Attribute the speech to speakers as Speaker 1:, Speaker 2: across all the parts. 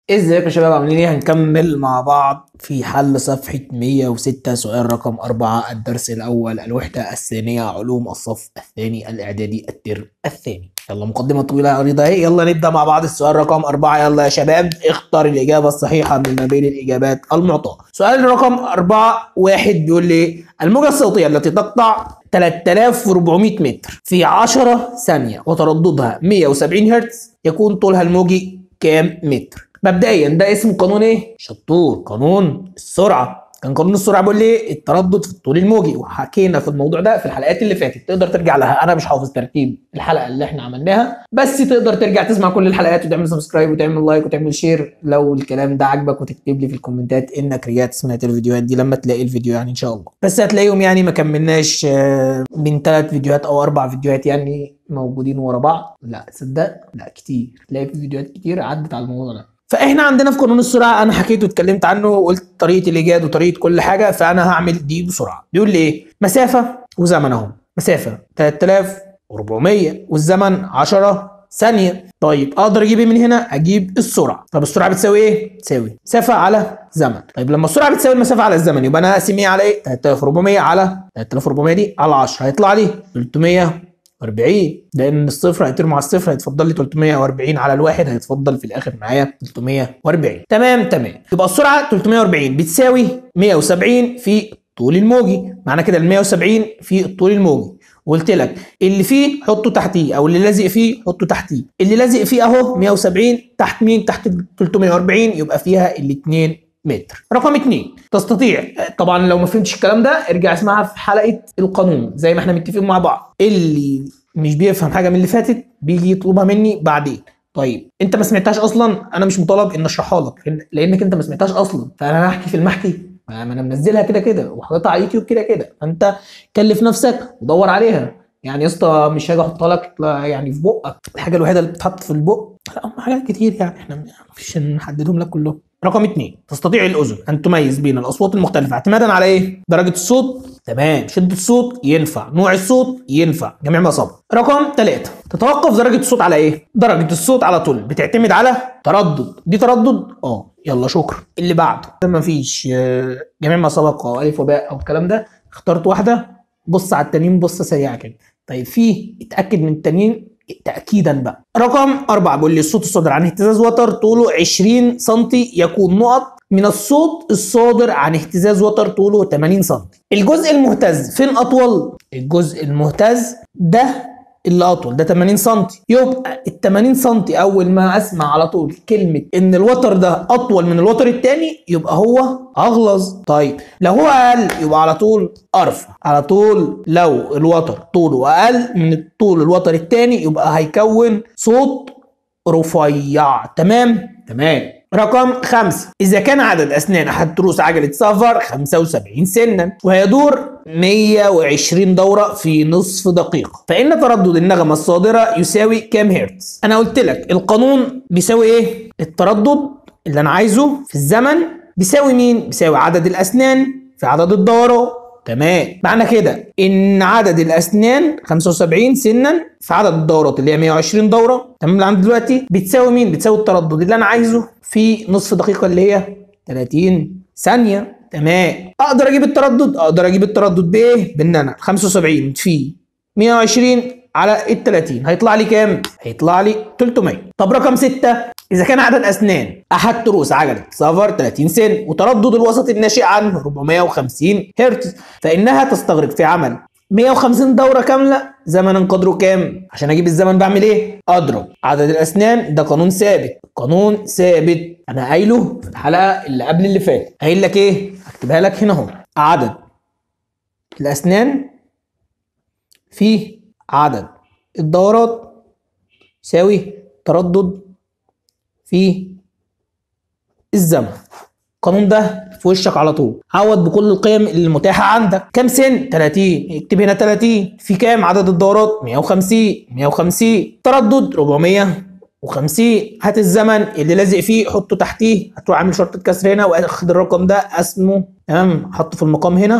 Speaker 1: ازيكم يا شباب عاملين ايه هنكمل مع بعض في حل صفحة 106 سؤال رقم 4 الدرس الأول الوحدة الثانية علوم الصف الثاني الإعدادي الترم الثاني يلا مقدمة طويلة عريضة اهي يلا نبدأ مع بعض السؤال رقم 4 يلا يا شباب اختر الإجابة الصحيحة من ما بين الإجابات المعطاة سؤال رقم 4 واحد بيقول لي الموجة الصوتية التي تقطع 3400 متر في 10 ثانية وترددها 170 هرتز يكون طولها الموجي كام متر مبدئيا ده اسمه قانون ايه شطور قانون السرعه كان قانون السرعه بيقول لي التردد في الطول الموجي وحكينا في الموضوع ده في الحلقات اللي فاتت تقدر ترجع لها انا مش حافظ ترتيب الحلقه اللي احنا عملناها بس تقدر ترجع تسمع كل الحلقات وتعمل سبسكرايب وتعمل لايك وتعمل شير لو الكلام ده عجبك وتكتب لي في الكومنتات انك رجعت سمعت الفيديوهات دي لما تلاقي الفيديو يعني ان شاء الله بس هتلاقيهم يعني ما كملناش آه، من ثلاث فيديوهات او اربع فيديوهات يعني موجودين ورا بعض لا صدق لا كتير تلاقي في فيديوهات كتير عدت على الموضوع ده فاحنا عندنا في قانون السرعه انا حكيت واتكلمت عنه وقلت طريقه الايجاد وطريقه كل حاجه فانا هعمل دي بسرعه بيقول لي ايه مسافه وزمن اهو مسافه 3400 والزمن 10 ثانيه طيب اقدر اجيب ايه من هنا اجيب السرعه طب السرعه بتساوي ايه تساوي مسافه على زمن طيب لما السرعه بتساوي المسافه على الزمن يبقى انا هقسم ايه على ايه 3400 على 3400 دي على 10 هيطلع لي 300 40 لان الصفر هيطير مع الصفر هيتفضل لي 340 على الواحد هيتفضل في الاخر معايا 340 تمام تمام يبقى السرعه 340 بتساوي 170 في طول الموجي معنى كده ال 170 في الطول الموجي وقلت لك اللي فيه حطه تحتيه او اللي لازق فيه حطه تحتيه اللي لازق فيه اهو 170 تحت مين تحت 340 يبقى فيها الاثنين متر رقم اتنين تستطيع طبعا لو ما فهمتش الكلام ده ارجع اسمعها في حلقه القانون زي ما احنا متفقين مع بعض اللي مش بيفهم حاجه من اللي فاتت بيجي يطلبها مني بعدين طيب انت ما سمعتهاش اصلا انا مش مطالب ان اشرحها لك لانك انت ما سمعتهاش اصلا فانا هحكي في المحكي ما انا منزلها كده كده وحاططها على يوتيوب كده كده فانت كلف نفسك ودور عليها يعني يا اسطى مش هاجي احطها لك يعني في بقك الحاجه الوحيده اللي بتتحط في البق لا هم حاجات كتير يعني احنا مش هنحددهم لك كلهم رقم اثنين تستطيع الاذن ان تميز بين الاصوات المختلفه اعتمادا على ايه درجه الصوت تمام شده الصوت ينفع نوع الصوت ينفع جميع ما سبق رقم ثلاثة تتوقف درجه الصوت على ايه درجه الصوت على طول بتعتمد على تردد دي تردد اه يلا شكرا اللي بعده ما فيش آه، جميع ما سبق او الف وباء او الكلام ده اخترت واحده بص على التانيين بصه سريعه كده طيب في اتاكد من التانيين تاكيدا بقى رقم أربعة بيقول لي الصوت الصادر عن اهتزاز وتر طوله 20 سم يكون نقط من الصوت الصادر عن اهتزاز وتر طوله 80 سم الجزء المهتز فين اطول الجزء المهتز ده اللي اطول ده 80 سم يبقى ال 80 سم اول ما اسمع على طول كلمه ان الوتر ده اطول من الوتر الثاني يبقى هو اغلظ طيب لو هو اقل يبقى على طول ارفع على طول لو الوتر طوله اقل من طول الوتر الثاني يبقى هيكون صوت رفيع تمام تمام رقم خمسة إذا كان عدد أسنان أحد تروس عجلة سفر 75 سنا ويدور 120 دورة في نصف دقيقة فإن تردد النغمة الصادرة يساوي كام هرتز أنا قلت لك القانون بيساوي إيه التردد اللي أنا عايزه في الزمن بيساوي مين بيساوي عدد الأسنان في عدد الدورات تمام معنى كده ان عدد الاسنان 75 سنا في عدد الدورات اللي هي 120 دوره تمام اللي عندي دلوقتي بتساوي مين بتساوي التردد اللي انا عايزه في نصف دقيقه اللي هي 30 ثانيه تمام اقدر اجيب التردد اقدر اجيب التردد بايه بان انا 75 في 120 على ال 30 هيطلع لي كام هيطلع لي 300 طب رقم 6 إذا كان عدد أسنان أحد تروس عجلة سفر 30 سن وتردد الوسط الناشئ عنه 450 هرتز فإنها تستغرق في عمل 150 دورة كاملة زمنا قدره كام؟ عشان أجيب الزمن بعمل إيه؟ أضرب عدد الأسنان ده قانون ثابت قانون ثابت أنا قايله في الحلقة اللي قبل اللي فاتت قايل لك إيه؟ هكتبها لك هنا أهو عدد الأسنان في عدد الدورات يساوي تردد في الزمن القانون ده في وشك على طول عوض بكل القيم اللي متاحه عندك كام سن 30 اكتب هنا 30 في كام عدد الدورات 150 150 تردد 450 هات الزمن اللي لازق فيه حطه تحتيه هتروح عامل شرطه كسر هنا واخد الرقم ده اسمه تمام حطه في المقام هنا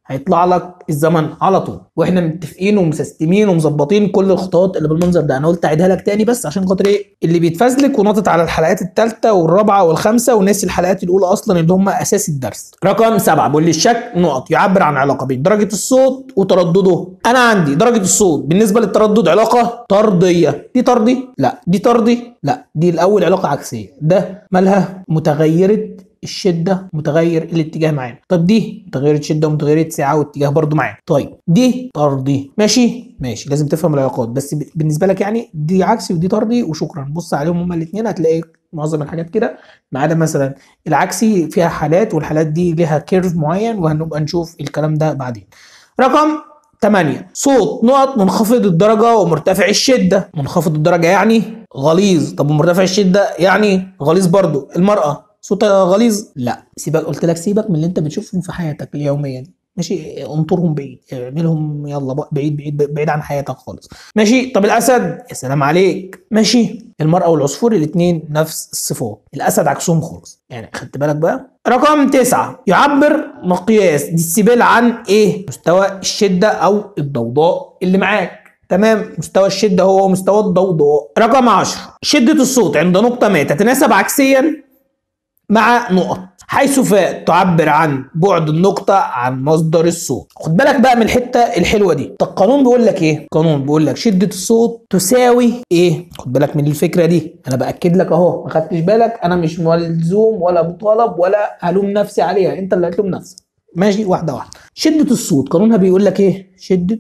Speaker 1: هيطلع لك الزمن على طول واحنا متفقين ومسستمين ومظبطين كل الخطوات اللي بالمنظر ده انا قلت اعيدها لك تاني بس عشان خاطر ايه اللي بيتفزلك وناطط على الحلقات الثالثه والرابعه والخامسه وناسي الحلقات الاولى اصلا اللي هم اساس الدرس رقم سبعة بيقول لي الشك نقط يعبر عن علاقه بين درجه الصوت وتردده انا عندي درجه الصوت بالنسبه للتردد علاقه طرديه دي طردي لا دي طردي لا دي الاول علاقه عكسيه ده مالها متغيره الشده متغير الاتجاه معانا طب دي متغيره شده ومتغيره سعه واتجاه برضو معانا طيب دي طردي ماشي ماشي لازم تفهم العلاقات بس ب- بالنسبه لك يعني دي عكسي ودي طردي وشكرا بص عليهم هما الاثنين هتلاقي معظم الحاجات كده ما عدا مثلا العكسي فيها حالات والحالات دي ليها كيرف معين وهنبقى نشوف الكلام ده بعدين رقم 8 صوت نقط منخفض الدرجة ومرتفع الشدة منخفض الدرجة يعني غليظ طب ومرتفع الشدة يعني غليظ برضو المرأة صوتها غليظ لا سيبك قلت لك سيبك من اللي انت بتشوفهم في حياتك اليومية دي ماشي انطرهم بعيد اعملهم يلا بقى بعيد بعيد بعيد عن حياتك خالص ماشي طب الاسد يا سلام عليك ماشي المرأة والعصفور الاثنين نفس الصفات الاسد عكسهم خالص يعني خدت بالك بقى رقم تسعة يعبر مقياس ديسيبل عن ايه مستوى الشدة او الضوضاء اللي معاك تمام مستوى الشدة هو مستوى الضوضاء رقم 10 شدة الصوت عند نقطة ما تتناسب عكسيا مع نقط حيث فاء تعبر عن بعد النقطة عن مصدر الصوت خد بالك بقى من الحتة الحلوة دي طب القانون بيقول لك ايه القانون بيقول لك شدة الصوت تساوي ايه خد بالك من الفكرة دي انا باكد لك اهو ما خدتش بالك انا مش ملزوم ولا مطالب ولا هلوم نفسي عليها انت اللي هتلوم نفسك ماشي واحدة واحدة شدة الصوت قانونها بيقول لك ايه شدة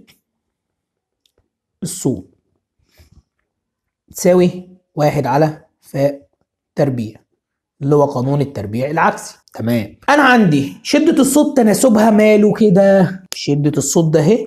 Speaker 1: الصوت تساوي واحد على فاء تربيع اللي هو قانون التربيع العكسي تمام انا عندي شدة الصوت تناسبها ماله كده شدة الصوت ده اهي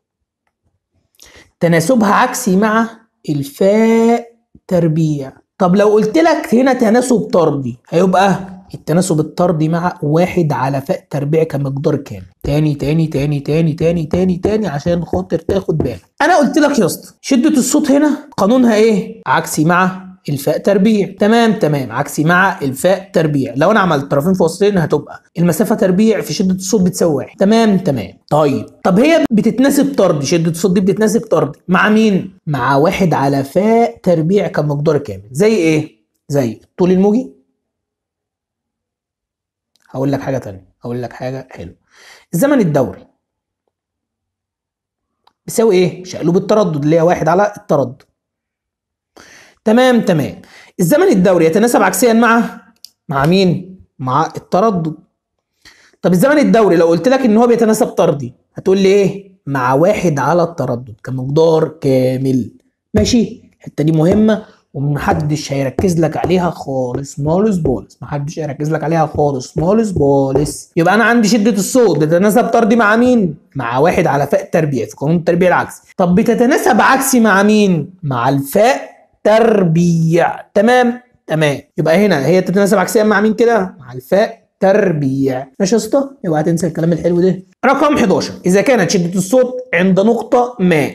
Speaker 1: تناسبها عكسي مع الفاء تربيع طب لو قلت لك هنا تناسب طردي هيبقى التناسب الطردي مع واحد على فاء تربيع كمقدار كام تاني تاني تاني تاني تاني تاني تاني عشان خاطر تاخد بالك انا قلت لك يا اسطى شدة الصوت هنا قانونها ايه عكسي مع الفاء تربيع تمام تمام عكسي مع الفاء تربيع لو انا عملت طرفين فاصلين هتبقى المسافه تربيع في شده الصوت بتساوي واحد تمام تمام طيب طب هي بتتناسب طردي شده الصوت دي بتتناسب طردي مع مين مع واحد على فاء تربيع كمقدار كامل زي ايه زي الطول الموجي هقول لك حاجه تانية هقول لك حاجه حلوه الزمن الدوري بيساوي ايه شقلوب التردد اللي هي واحد على التردد تمام تمام الزمن الدوري يتناسب عكسيا مع مع مين مع التردد طب الزمن الدوري لو قلت لك ان هو بيتناسب طردي هتقول لي ايه مع واحد على التردد كمقدار كامل ماشي الحته دي مهمه ومحدش هيركز لك عليها خالص مالس بولس محدش هيركز لك عليها خالص مالس بولس يبقى انا عندي شده الصوت بتتناسب طردي مع مين مع واحد على فاء تربيع في قانون التربيع العكسي طب بتتناسب عكسي مع مين مع الفاء تربيع تمام تمام يبقى هنا هي تتناسب عكسيا مع مين كده مع الفاء تربيع ماشي يا اسطى يبقى هتنسى الكلام الحلو ده رقم 11 اذا كانت شده الصوت عند نقطه ما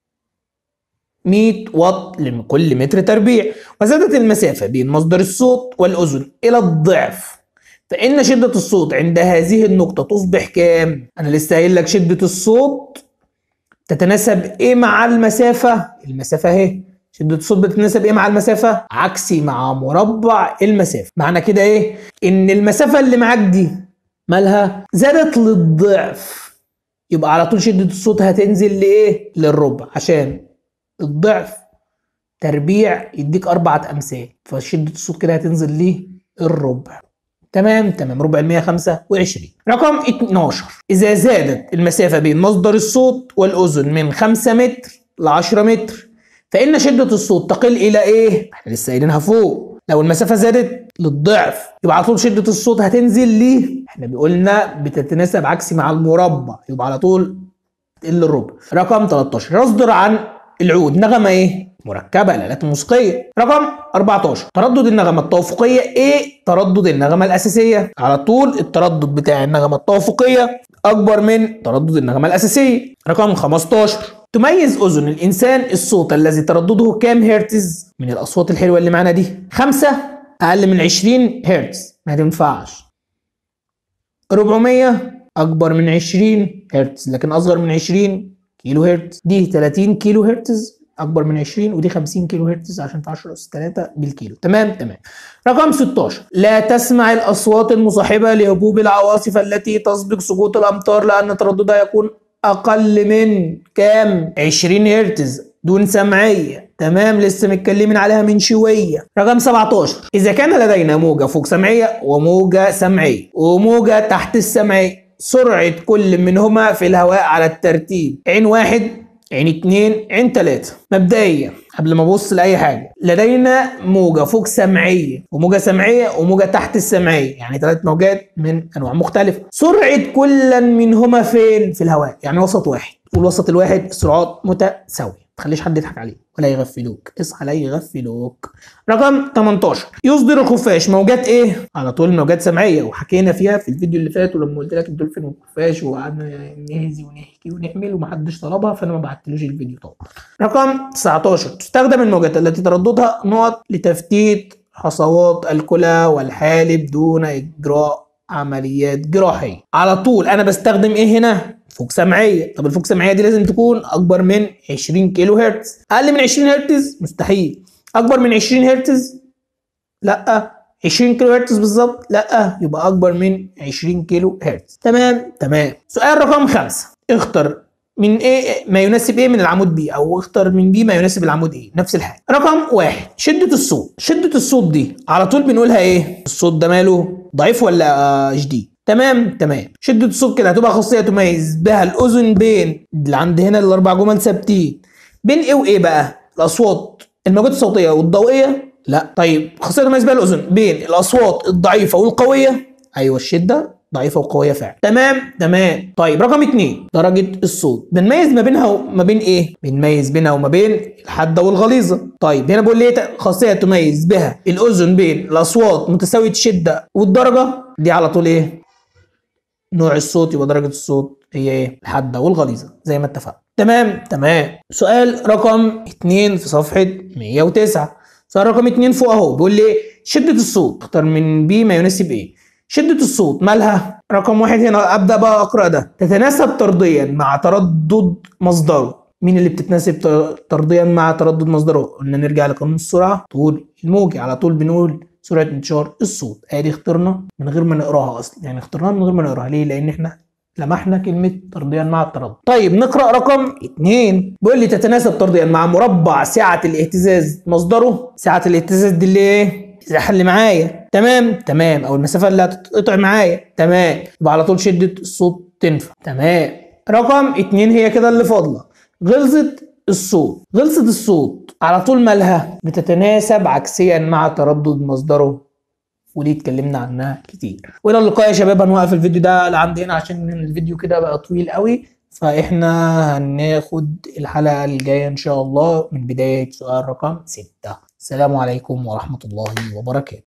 Speaker 1: 100 واط لكل متر تربيع وزادت المسافه بين مصدر الصوت والاذن الى الضعف فان شده الصوت عند هذه النقطه تصبح كام انا لسه قايل لك شده الصوت تتناسب ايه مع المسافه المسافه اهي شدة الصوت بتتناسب ايه مع المسافة؟ عكسي مع مربع المسافة، معنى كده ايه؟ إن المسافة اللي معاك دي مالها؟ زادت للضعف يبقى على طول شدة الصوت هتنزل لإيه؟ للربع عشان الضعف تربيع يديك أربعة أمثال فشدة الصوت كده هتنزل ليه؟ الربع تمام تمام ربع المية خمسة وعشرين رقم 12 إذا زادت المسافة بين مصدر الصوت والأذن من 5 متر ل 10 متر فإن شدة الصوت تقل إلى إيه؟ إحنا لسه قايلينها فوق لو المسافة زادت للضعف يبقى على طول شدة الصوت هتنزل ليه؟ إحنا قلنا بتتناسب عكسي مع المربع يبقى على طول تقل الربع رقم 13 يصدر عن العود نغمة إيه؟ مركبة الآلات الموسيقية رقم 14 تردد النغمة التوافقية إيه؟ تردد النغمة الأساسية على طول التردد بتاع النغمة التوافقية أكبر من تردد النغمة الأساسية رقم 15 تميز أذن الإنسان الصوت الذي تردده كام هرتز من الأصوات الحلوة اللي معانا دي خمسة أقل من 20 هرتز ما تنفعش 400 اكبر من 20 هرتز لكن اصغر من 20 كيلو هرتز دي 30 كيلو هرتز اكبر من 20 ودي 50 كيلو هرتز عشان في 10 اس 3 بالكيلو تمام تمام رقم 16 لا تسمع الاصوات المصاحبه لهبوب العواصف التي تسبق سقوط الامطار لان ترددها يكون اقل من كام 20 هرتز دون سمعيه تمام لسه متكلمين عليها من شويه رقم 17 اذا كان لدينا موجه فوق سمعيه وموجه سمعيه وموجه تحت السمعيه سرعه كل منهما في الهواء على الترتيب عين واحد عين اتنين عين تلاتة مبدئيا قبل ما ابص لاي حاجه لدينا موجه فوق سمعيه وموجه سمعيه وموجه تحت السمعيه يعني ثلاث موجات من انواع مختلفه سرعه كل منهما فين في الهواء يعني وسط واحد والوسط الواحد السرعات متساويه ما تخليش حد يضحك عليك ولا يغفلوك اصحى لا يغفلوك رقم 18 يصدر الخفاش موجات ايه على طول موجات سمعيه وحكينا فيها في الفيديو اللي فات ولما قلت لك الدولفين والخفاش وقعدنا نهزي ونحكي ونعمل ومحدش طلبها فانا ما بعتلوش الفيديو طبعا رقم 19 تستخدم الموجات التي ترددها نقط لتفتيت حصوات الكلى والحالب دون اجراء عمليات جراحيه على طول انا بستخدم ايه هنا فوق سمعيه طب الفوق سمعيه دي لازم تكون اكبر من 20 كيلو هرتز اقل من 20 هرتز مستحيل اكبر من 20 هرتز لا 20 كيلو هرتز بالظبط لا يبقى اكبر من 20 كيلو هرتز تمام تمام سؤال رقم خمسة اختر من ايه ما يناسب ايه من العمود بي او اختر من بي ما يناسب العمود ايه نفس الحاجه رقم واحد شده الصوت شده الصوت دي على طول بنقولها ايه الصوت ده ماله ضعيف ولا شديد تمام تمام شده الصوت كده هتبقى خاصيه تميز بها الاذن بين اللي عند هنا الاربع جمل ثابتين بين ايه وايه بقى الاصوات الموجات الصوتيه والضوئيه لا طيب خاصيه تميز بها الاذن بين الاصوات الضعيفه والقويه ايوه الشده ضعيفه وقويه فعلا تمام تمام طيب رقم اتنين درجه الصوت بنميز ما بينها وما بين ايه بنميز بينها وما بين الحاده والغليظه طيب هنا بقول لي إيه خاصيه تميز بها الاذن بين الاصوات متساويه الشده والدرجه دي على طول ايه نوع الصوت يبقى درجه الصوت هي ايه الحاده والغليظه زي ما اتفقنا تمام تمام سؤال رقم اتنين في صفحه 109 سؤال رقم اتنين فوق اهو بيقول لي شده الصوت اختار من بي ما يناسب ايه شدة الصوت مالها؟ رقم واحد هنا أبدأ بقى أقرأ ده تتناسب طرديا مع تردد مصدره مين اللي بتتناسب طرديا مع تردد مصدره؟ قلنا نرجع لقانون السرعة طول الموجي على طول بنقول سرعة انتشار الصوت ادي اخترنا من غير ما نقراها اصلا يعني اخترناها من غير ما نقراها ليه؟ لأن احنا لمحنا كلمة طرديا مع التردد طيب نقرأ رقم اتنين بيقول لي تتناسب طرديا مع مربع سعة الاهتزاز مصدره سعة الاهتزاز دي اللي ايه؟ الزحل اللي معايا تمام تمام او المسافه اللي هتتقطع معايا تمام يبقى على طول شده الصوت تنفع تمام رقم اتنين هي كده اللي فاضله غلظه الصوت غلظه الصوت على طول مالها بتتناسب عكسيا مع تردد مصدره ودي اتكلمنا عنها كتير والى اللقاء يا شباب هنوقف الفيديو ده لعند هنا عشان الفيديو كده بقى طويل قوي فاحنا هناخد الحلقه الجايه ان شاء الله من بدايه سؤال رقم 6 السلام عليكم ورحمة الله وبركاته